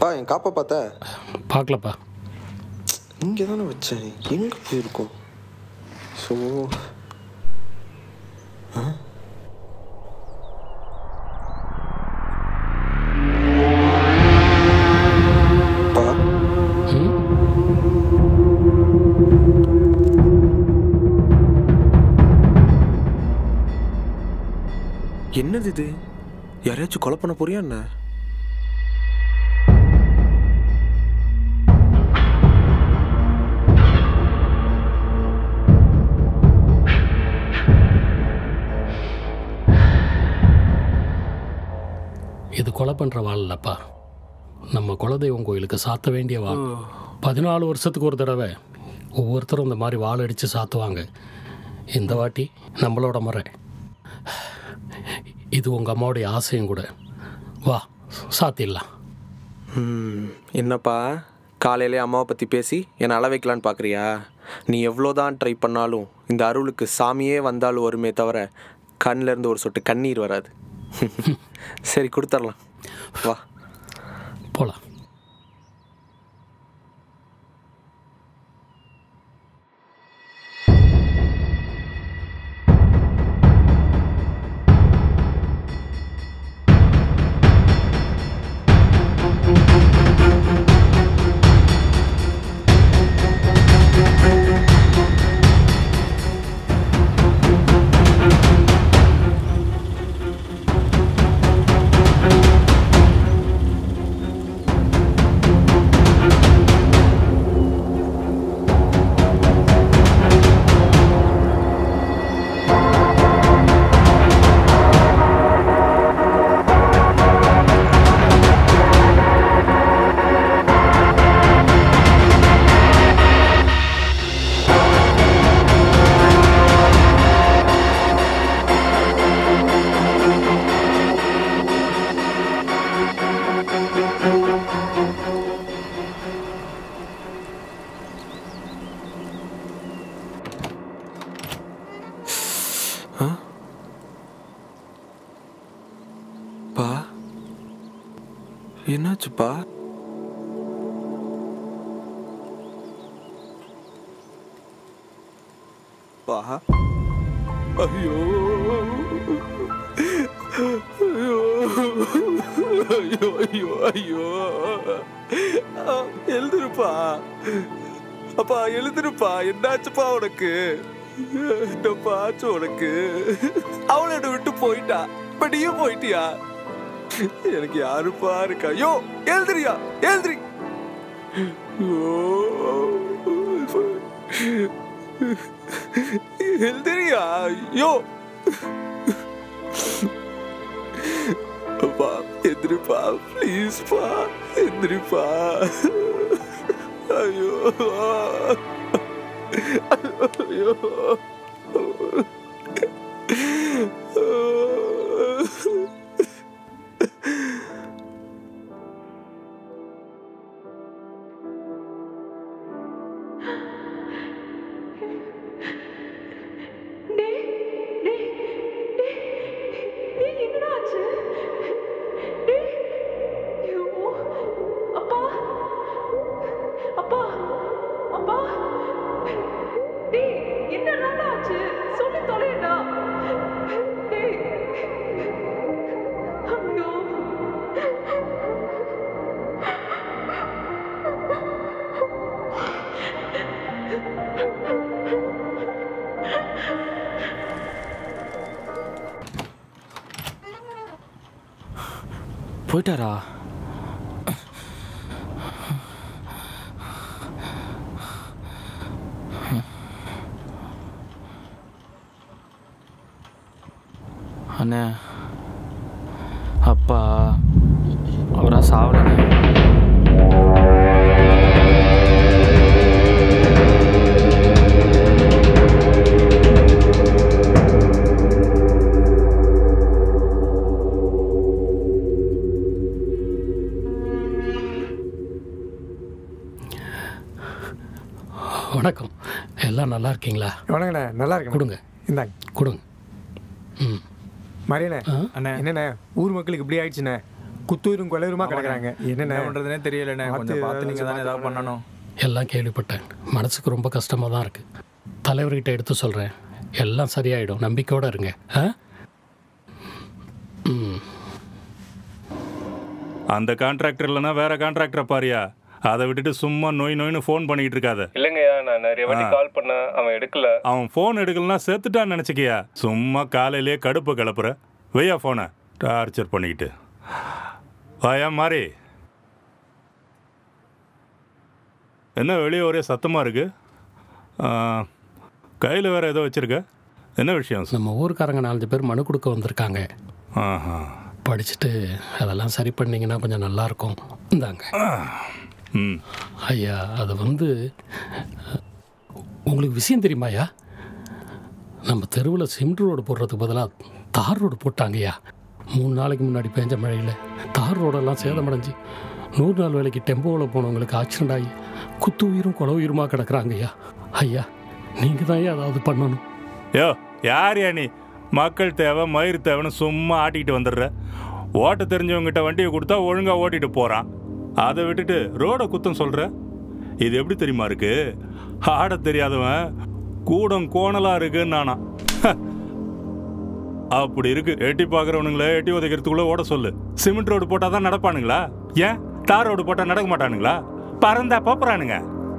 பா என் காப்பை பார்த்த பார்க்கலப்பா இங்கே தானே வச்சேன் எங்கே போயிருக்கோம் ஸோ பா ம் என்னது இது யாரையாச்சும் கொலை பண்ண போறியா என்ன இது கொலை பண்ணுற வாள் இல்லப்பா நம்ம குலதெய்வம் கோயிலுக்கு சாத்த வேண்டிய வாள் பதினாலு வருஷத்துக்கு ஒரு தடவை ஒவ்வொருத்தரும் இந்த மாதிரி வாள் அடித்து சாத்துவாங்க இந்த வாட்டி நம்மளோட முறை இது உங்கள் அம்மாவுடைய ஆசையும் கூட வா சாத்திடலாம் ம், என்னப்பா காலையிலே அம்மாவை பற்றி பேசி என்னை அள வைக்கலான்னு பார்க்குறியா நீ எவ்வளோதான் ட்ரை பண்ணாலும் இந்த அருளுக்கு சாமியே வந்தாலும் வருமே தவிர கண்ணில் இருந்து ஒரு சொட்டு கண்ணீர் வராது சரி கொடுத்துர்லாம் வா போகலாம் பா என்னாச்சுப்பா பா ஐயோ ஐயோ ஐயோ ஐயோ ஐயோ எழுதுருப்பா அப்பா எழுதுருப்பா என்னாச்சுப்பா உனக்கு என்னப்பா ஆச்சு உனக்கு அவளை என்னை விட்டு போயிட்டா இப்ப நீயும் போயிட்டியா எனக்கு யாருப்பா இருக்கா யோ எழுதுறியா எழுதுறி எழுதுறியா யோ அப்பா எந்திரிப்பா ப்ளீஸ்ப்பா எந்திரிப்பா ஐயோ ஐயோ டேய் டேய் டேய் டேய் என்னடா ஆச்சு டேய் ஐயோ அப்பா அப்பா அப்பா டேய் என்னடா ஆச்சு சொல்லி தொலைடா டேய் ஐயோ போயிட்டாரா அண்ணே அப்பா அவரா சாவலண்ணே வணக்கம் எல்லாம் நல்லா இருக்கீங்களா வணக்கண்ணே நல்லா இருக்கேன் கொடுங்க இந்தாங்க கொடுங்க ம் மரியண்ணே ஆ? அண்ணே என்னண்ணே ஊர் மக்களுக்கு இப்படி ஆயிடுச்சுண்ணே குத்தூரும் கொலையுமா கிடக்குறாங்க என்ன என்னென்ன பண்றதுனே தெரியலண்ணே கொஞ்சம் பார்த்து நீங்க தானே ஏதாவது பண்ணணும் எல்லாம் கேள்விப்பட்டேன் மனசுக்கு ரொம்ப கஷ்டமாக தான் இருக்குது தலைவர்கிட்ட எடுத்து சொல்கிறேன் எல்லாம் சரியாயிடும் நம்பிக்கையோடு இருங்க ஆ ம் அந்த கான்ட்ராக்டர் இல்லைன்னா வேற கான்ட்ராக்டரை பாரியா அதை விட்டுட்டு சும்மா நோய் நோய்னு ஃபோன் பண்ணிக்கிட்டு இருக்காத இல்லைங்கய்யா நான் நிறைய வாட்டி கால் பண்ணேன் அவன் எடுக்கல அவன் ஃபோன் எடுக்கலன்னா செத்துட்டான்னு நினச்சிக்கியா சும்மா காலையிலேயே கடுப்பு கிளப்புற வெய்யா ஃபோனை டார்ச்சர் பண்ணிக்கிட்டு வாயா மாறி என்ன வெளியே ஒரே சத்தமாக இருக்கு கையில் வேற ஏதோ வச்சிருக்க என்ன விஷயம் நம்ம ஊருக்காரங்க நாலஞ்சு பேர் மனு கொடுக்க வந்திருக்காங்க ஆஹா படிச்சுட்டு அதெல்லாம் சரி பண்ணீங்கன்னா கொஞ்சம் நல்லாயிருக்கும் இந்தாங்க ம் ஐயா அது வந்து உங்களுக்கு விஷயம் தெரியுமாய்யா நம்ம தெருவில் சிமெண்ட் ரோடு போடுறதுக்கு பதிலாக தார் ரோடு போட்டாங்கய்யா மூணு நாளைக்கு முன்னாடி பேஞ்ச மழையில் தார் ரோடெல்லாம் சேதமடைஞ்சு நூறு நாள் வேலைக்கு டெம்போவில் போனவங்களுக்கு ஆக்சிடென்ட் ஆகி குத்து உயிரும் கொலை உயிருமா கிடக்குறாங்கய்யா ஐயா நீங்கள் தான் ஏதாவது பண்ணணும் யோ யார் யா நீ மக்கள் தேவை மயிர் தேவைன்னு சும்மா ஆட்டிக்கிட்டு வந்துடுற ஓட்ட தெரிஞ்சவங்ககிட்ட வண்டியை கொடுத்தா ஒழுங்காக ஓட்டிட்டு போகிறான் அதை விட்டுட்டு ரோடை குத்தம் சொல்கிற இது எப்படி தெரியுமா இருக்கு ஆட தெரியாதவன் கூடம் கோணலாக இருக்குன்னு நானா அப்படி இருக்கு எட்டி பார்க்குறவனுங்களே எட்டி உதைக்கிறதுக்குள்ள ஓட சொல்லு சிமெண்ட் ரோடு போட்டால் தான் நடப்பானுங்களா ஏன் தார் ரோடு போட்டால் நடக்க மாட்டானுங்களா பறந்தா போப்புறானுங்க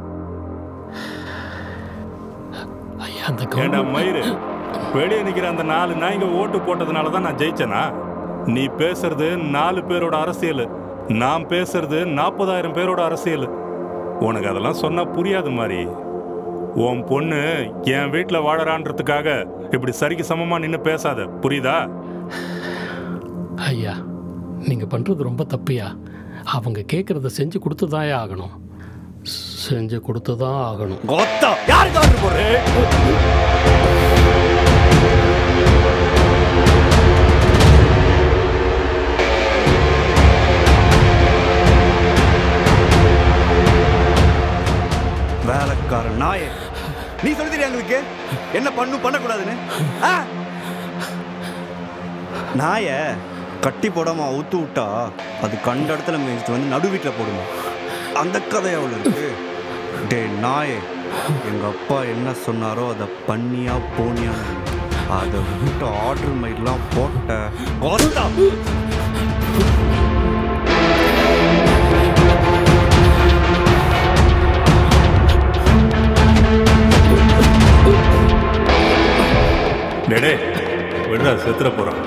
ஐயா அந்த ஏண்டா கவர்மெண்ட் மயிறு வெளியே நிக்கிற அந்த நாலு நாய்ங்க ஓட்டு போட்டதுனால தான் நான் ஜெயிச்சேனா நீ பேசுறது நாலு பேரோட அரசியல் நான் பேசுறது நாற்பதாயிரம் பேரோட அரசியல் உனக்கு அதெல்லாம் சொன்னா புரியாது மாதிரி உன் பொண்ணு என் வீட்டில் வாழறான்றதுக்காக இப்படி சரிக்கு சமமா நின்று பேசாத புரியுதா ஐயா நீங்கள் பண்ணுறது ரொம்ப தப்பியா அவங்க கேட்குறத செஞ்சு கொடுத்து தான் ஆகணும் செஞ்சு கொடுத்து தான் ஆகணும் கொத்தா யாருக்கு ஆர்டர் போடுற வேலைக்கார நாயே நீ சொல்லி தெரியும் எங்களுக்கு என்ன பண்ணும் பண்ணக்கூடாதுன்னு ஆ? நாய கட்டி போடாம அவுத்து விட்டா அது கண்ட இடத்துல மேய்ச்சிட்டு வந்து நடு வீட்டில் போடுங்க அந்த கதை எவ்வளோ இருக்கு டே நாயே எங்க அப்பா என்ன சொன்னாரோ அதை பண்ணியா போனியா அதை விட்டு ஆர்டர் மாதிரிலாம் போட்ட கோத்தா டேடே விடுறா செத்துற போறான்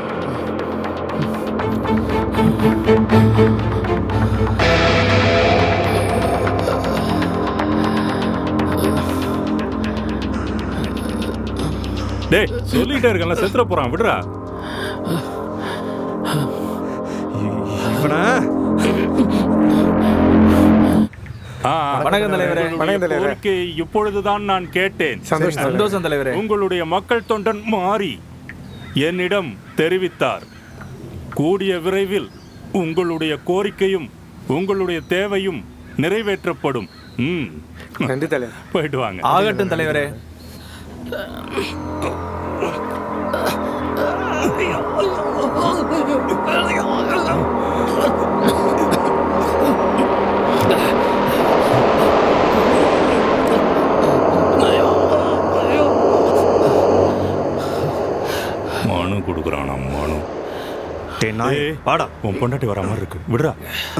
டேய் சொல்லிட்டே இருக்கல செத்துற போறான் விடுறா இவனை ஆ, வணக்கம் தலைவரே. உங்களுடைய வணக்கம் தலைவரே. கோரிக்கையை இப்பொழுதுதான் நான் கேட்டேன் சந்தோஷம் தலைவரே. சந்தோஷம் தலைவரே உங்களுடைய மக்கள் தொண்டன் மாறி என்னிடம் தெரிவித்தார் கூடிய விரைவில் உங்களுடைய கோரிக்கையும் உங்களுடைய தேவையும் நிறைவேற்றப்படும் ம் நன்றி தலைவர் போயிட்டு வாங்க ஆகட்டும் தலைவரே மனு கொடுக்குறானா மனு டே நாயே ஏய். பாடா உன் பொண்டாட்டி வர மாதிரி இருக்கு விடுறா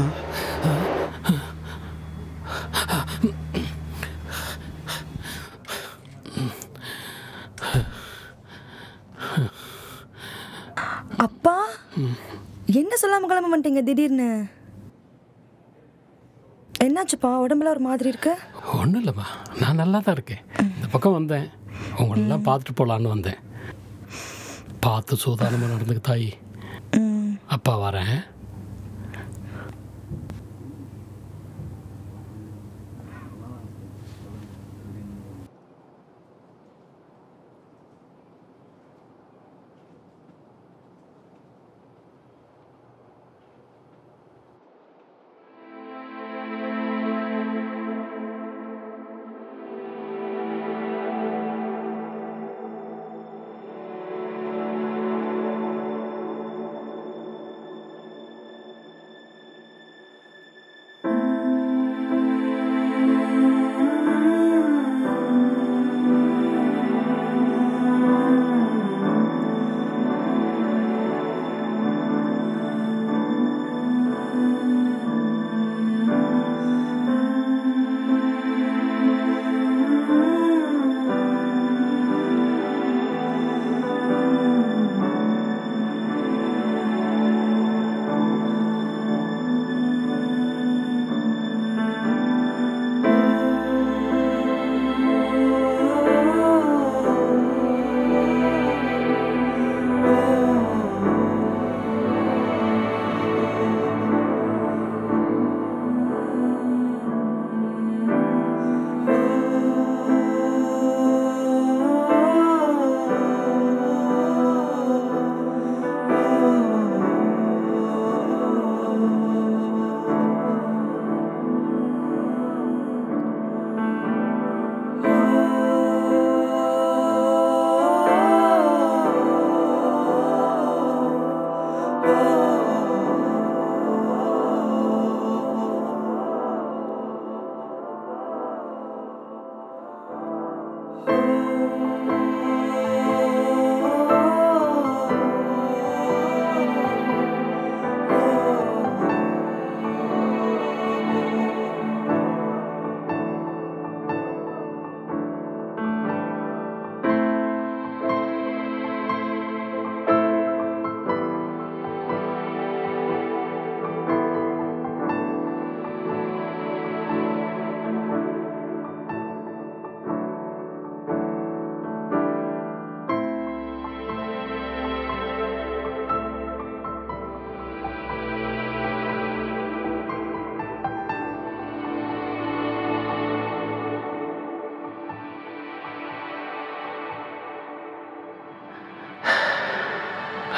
அப்பா என்ன சொல்லாம கிளம்ப மாட்டீங்க திடீர்னு என்னாச்சுப்பா உடம்புல ஒரு மாதிரி இருக்கு ஒன்றும் இல்லைம்மா நான் நல்லா தான் இருக்கேன் இந்த பக்கம் வந்தேன் உங்களெல்லாம் பார்த்துட்டு போகலான்னு வந்தேன் பார்த்து சூதானமாக நடந்துக்கு தாயி ம், அப்பா வரேன்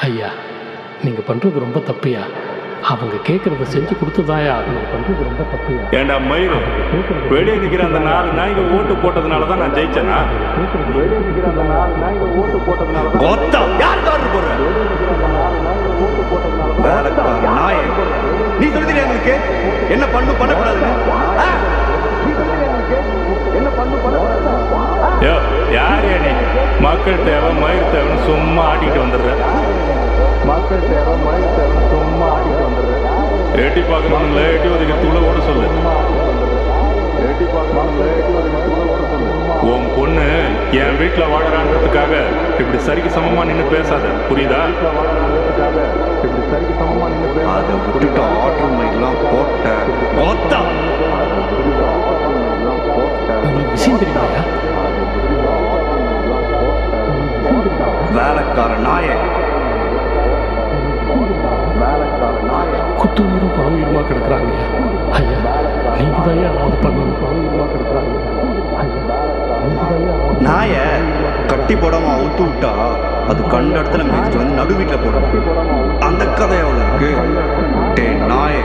ஐயா நீங்கள் பண்ணுறது ரொம்ப தப்பியா அவங்க கேட்குறத செஞ்சு கொடுத்துதாயா ஆகணும் பண்ணுறது ரொம்ப தப்பியா ஏண்டா மயிறு வெளியே நிக்கிற அந்த நாலு நாய்ங்க ஓட்டு போட்டதுனால தான் நான் ஜெயிச்சேனா கொத்தா யார் ஆர்டர் போடுற வேலைக்கார நாயே நீ சொல்லுதியா எங்களுக்கு என்ன பண்ணு பண்ணக்கூடாதுன்னு ஆ? யோ யார் யா நீ மக்கள் தேவை மயிர் தேவைன்னு சும்மா ஆட்டிட்டு வந்துடுற மக்கள் தேவை மயிர் தேவைன்னு சும்மா ஆட்டிட்டு வந்துடுற எட்டி பார்க்குறவங்கள எட்டி ஒதுக்கிறதுக்குள்ள ஓட சொல்லு எட்டி பார்க்குறவங்கள எட்டி ஒதுக்கிறதுக்குள்ள ஓட சொல்லு உன் பொண்ணு என் வீட்டில் வாழறான்றதுக்காக இப்படி சரிக்கு சமமா நின்று பேசாத புரியுதா இப்படி சரிக்கு சமமா நின்று அதை விட்டுட்டு ஆர்டர் மயிலாம் போட்ட கொத்தா உங்களுக்கு விஷயம் தெரியுமாயா வேலைக்கார நாயே குத்து உயிரும் குழ உயிருமா கிடக்குறாங்க ஐயா நீங்கள் தான் ஏதாவது பண்ணணும் குழ உயிருமா கிடக்குறாங்க நாய கட்டி போடாம அவுத்து விட்டா அது கண்ட இடத்துல மிதிச்சு வந்து நடு வீட்டுல போடும் அந்த கதை எவ்வளவு இருக்கு டே நாயே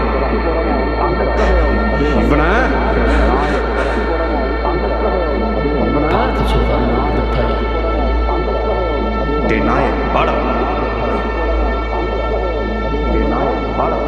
இவனை பார்த்து சொல்கிறாங்க அந்த தாய் டே நாயே பாடா டே நாயே பாடா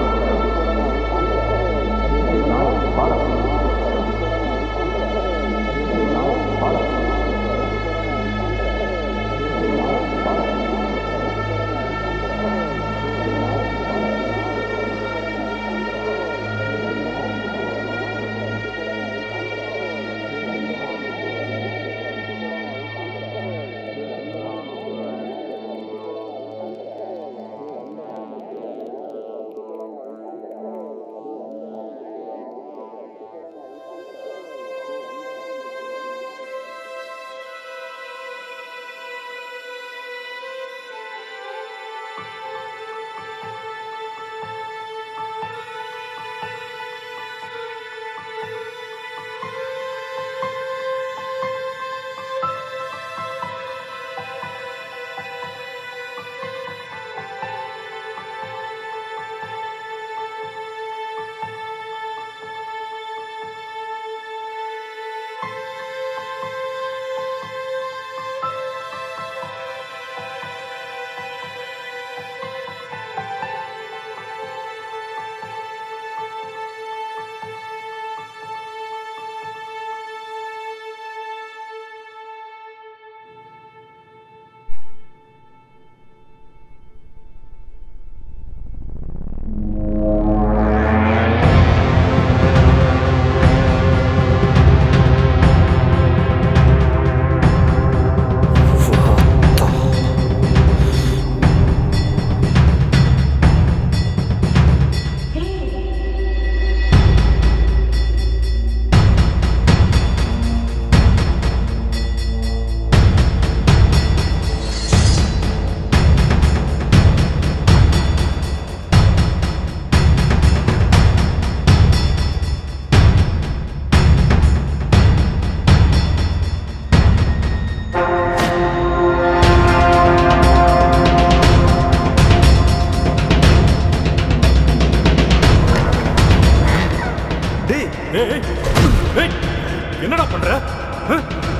டேய் ஏய் ஏய், ஏய் என்னடா பண்ற ஆ?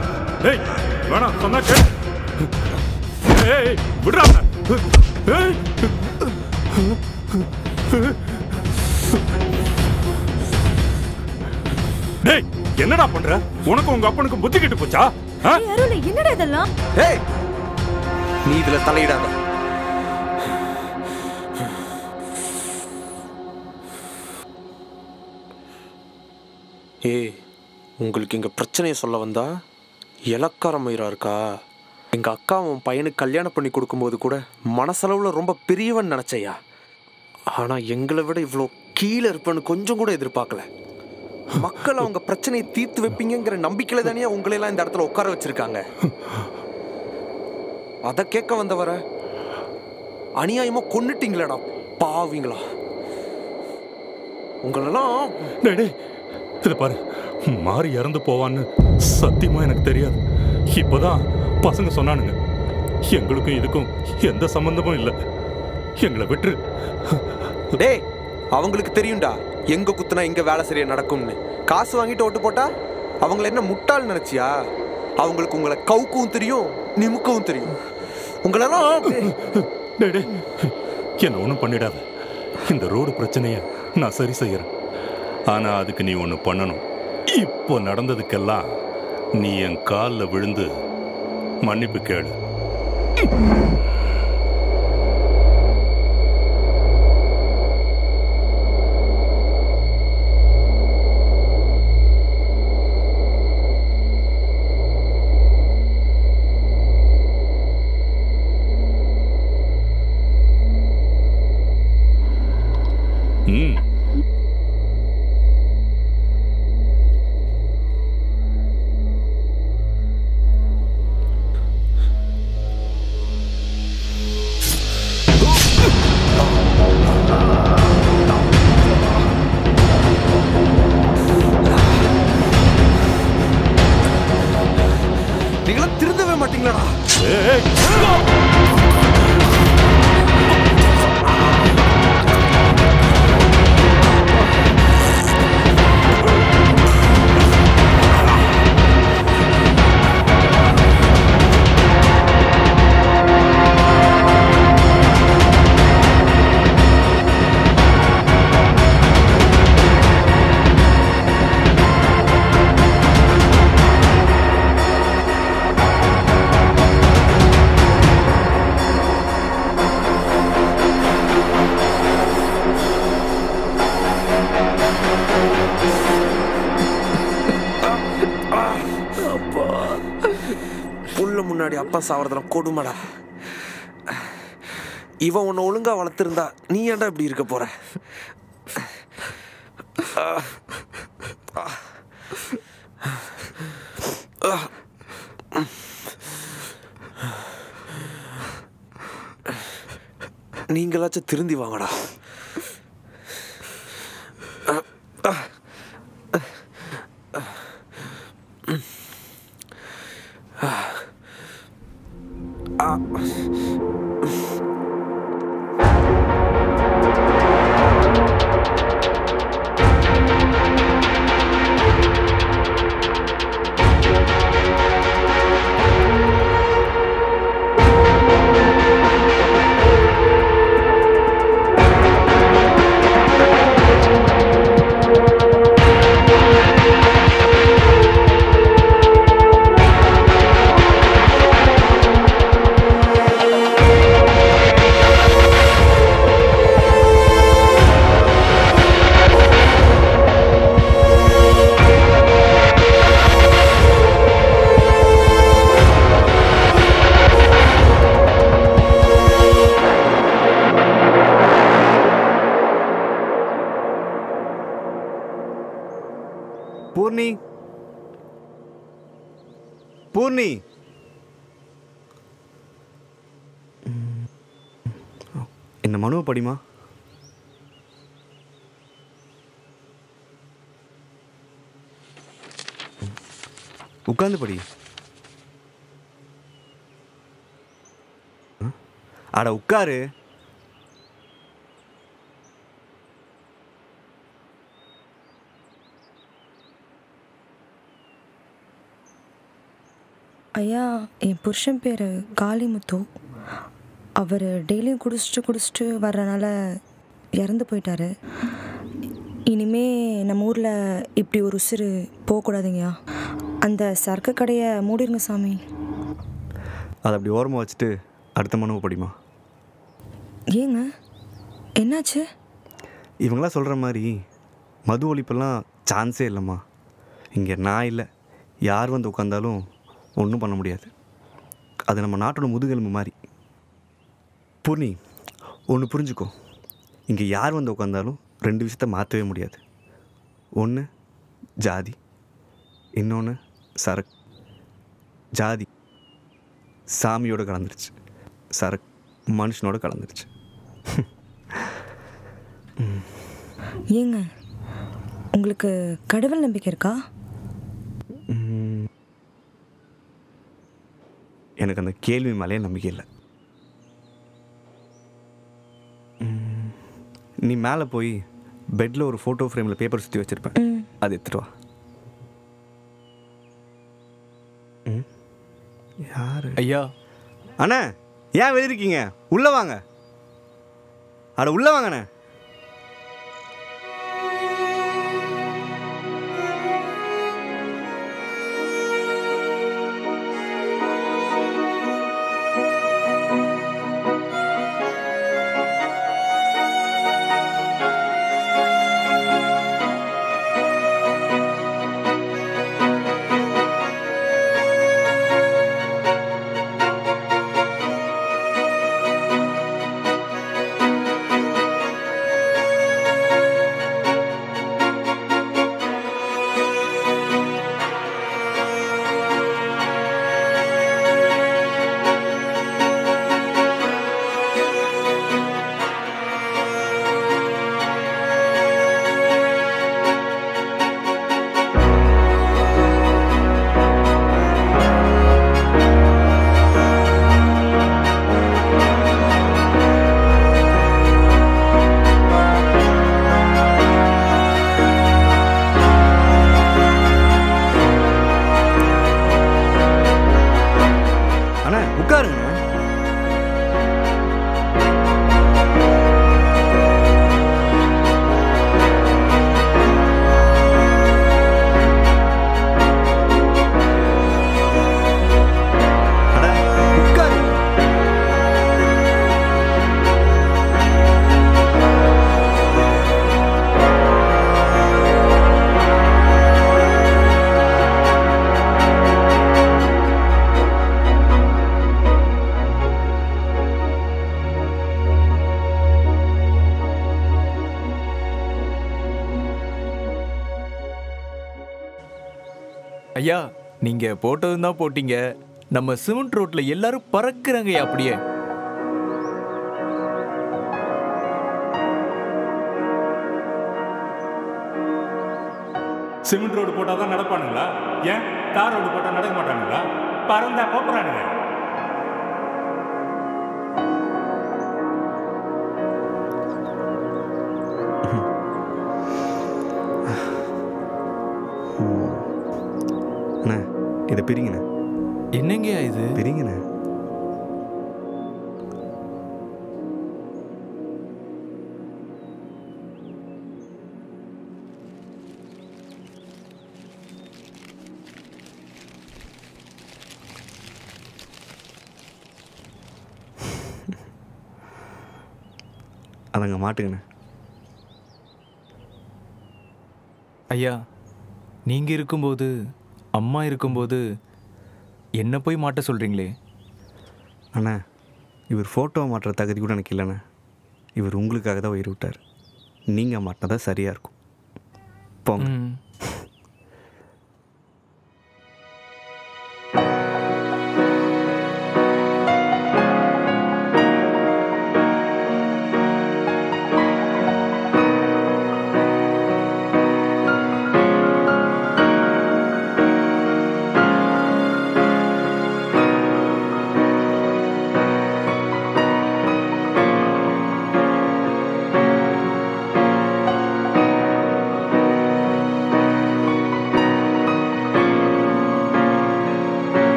ஏய் வேணாம் சொன்னா கேளு ஏய், ஏய் விடுறா அவனை. ஏய் டேய் என்னடா பண்ற உனக்கு உங்க அப்பனுக்கு புத்தி கெட்டு போச்சா ஆ? அருள் என்னடா இதெல்லாம் ஏய் நீ இதுல தலையிடாத ஏய் உங்களுக்கு இங்க பிரச்சனையை சொல்ல வந்தா இலக்கார மயிரா இருக்கா எங்க அக்கா உன் பையனுக்கு கல்யாணம் பண்ணி கொடுக்கும்போது கூட மனசளவுல ரொம்ப பெரியவன் நினைச்சையா ஆனா எங்களை விட இவ்வளோ கீழே இருப்பேன்னு கொஞ்சம் கூட எதிர்பார்க்கல மக்கள் அவங்க பிரச்சனையை தீர்த்து வைப்பீங்கங்கிற நம்பிக்கையில தானே உங்களையெல்லாம் இந்த இடத்துல உட்கார வச்சிருக்காங்க அதை கேட்க வந்தவர அநியாயமா கொன்னுட்டீங்களேடா பாவிங்களா உங்களெல்லாம் டேய் டேய் இதை பாரு மாறி இறந்து போவான்னு சத்தியமா எனக்கு தெரியாது இப்போதான் பசங்க சொன்னானுங்க எங்களுக்கும் இதுக்கும் எந்த சம்பந்தமும் இல்லை எங்களை விட்டுரு டேய் அவங்களுக்கு தெரியும்டா எங்க குத்துனா இங்க வேலை சரியா நடக்கும்னு காசு வாங்கிட்டு ஓட்டு போட்டா அவங்கள என்ன முட்டாள் நினைச்சியா அவங்களுக்கு உங்களை கவுக்கவும் தெரியும் நிமுக்கவும் தெரியும் உங்களெல்லாம் டேய், டேய், என்னை ஒன்றும் பண்ணிடாத இந்த ரோடு பிரச்சனையை நான் சரி செய்யறேன் ஆனா அதுக்கு நீ ஒன்று பண்ணணும் இப்போ நடந்ததுக்கெல்லாம் நீ என் காலில் விழுந்து மன்னிப்பு கேளு ம் நீங்களாம் திருந்தவே மாட்டீங்களாடா ஏய் புள்ள முன்னாடி அப்பா சாவறதெல்லாம் கொடுமடா இவன் உன்னை ஒழுங்கா வளர்த்துருந்தா நீ ஏன்டா இப்படி இருக்க போற நீங்களாச்சும் திருந்தி வாங்கடா பூர்ணி பூர்ணி இந்த மனுவை படிமா உட்காந்து படி அட உட்காரு ஐயா என் புருஷன் பேர் காளிமுத்து அவர் டெய்லியும் குடிச்சிட்டு குடிச்சிட்டு வர்றனால இறந்து போயிட்டாரு இனிமே நம்ம ஊரில் இப்படி ஒரு உசுறு போகக்கூடாதுங்கய்யா அந்த சரக்கு கடையை மூடிருங்க சாமி அதை அப்படி ஓரமாக வச்சுட்டு அடுத்த மனுவை படிமா ஏங்க என்னாச்சு இவங்களாம் சொல்கிற மாதிரி மது ஒழிப்பெல்லாம் சான்ஸே இல்லைம்மா இங்கே நான் இல்லை யார் வந்து உட்காந்தாலும் ஒன்றும் பண்ண முடியாது அது நம்ம நாட்டோட முதுகெலும்பு மாதிரி பூர்ணி ஒன்று புரிஞ்சுக்கோ இங்கே யார் வந்து உட்காந்தாலும் ரெண்டு விஷயத்த மாற்றவே முடியாது ஒன்று ஜாதி இன்னொன்று சரக்கு ஜாதி சாமியோட கலந்துருச்சு சரக்கு மனுஷனோட கலந்துருச்சு ஏங்க உங்களுக்கு கடவுள் நம்பிக்கை இருக்கா ம். எனக்கு அந்த கேள்வி மேலேயே நம்பிக்கை இல்லை ம், நீ மேலே போய் பெட்டில் ஒரு ஃபோட்டோ ஃப்ரேமில் பேப்பர் சுற்றி வச்சுருப்பேன் ம் அது எடுத்துட்டு வா ம் யாரு ஐயா அண்ணா ஏன் வெளிய இருக்கீங்க உள்ளே வாங்க அட உள்ளே வாங்கண்ணே அண்ணா உட்காருங்க அட, உட்காருங்க. ஐயா நீங்க போட்டதும் தான் போட்டீங்க நம்ம சிமெண்ட் ரோட்ல எல்லாரும் பறக்குறாங்க அப்படியே சிமெண்ட் ரோடு போட்டால் தான் நடப்பானுங்களா ஏன் தார் ரோடு போட்டால் நடக்க மாட்டானுங்களா பறந்தா போகிறானுங்க அண்ணா இதை பிரிங்கண்ணே என்னங்க இது பிரிங்கண்ணே அதங்க மாட்டுங்கண்ணே ஐயா நீங்க இருக்கும்போது அம்மா இருக்கும்போது என்ன போய் மாட்ட சொல்றீங்களே அண்ணா இவர் ஃபோட்டோ மாட்டுற தகுதி கூட எனக்கு இல்லைண்ணே இவர் உங்களுக்காக தான் உயிர் விட்டார் நீங்கள் மாட்டினதான் சரியாக இருக்கும் போங்க ம்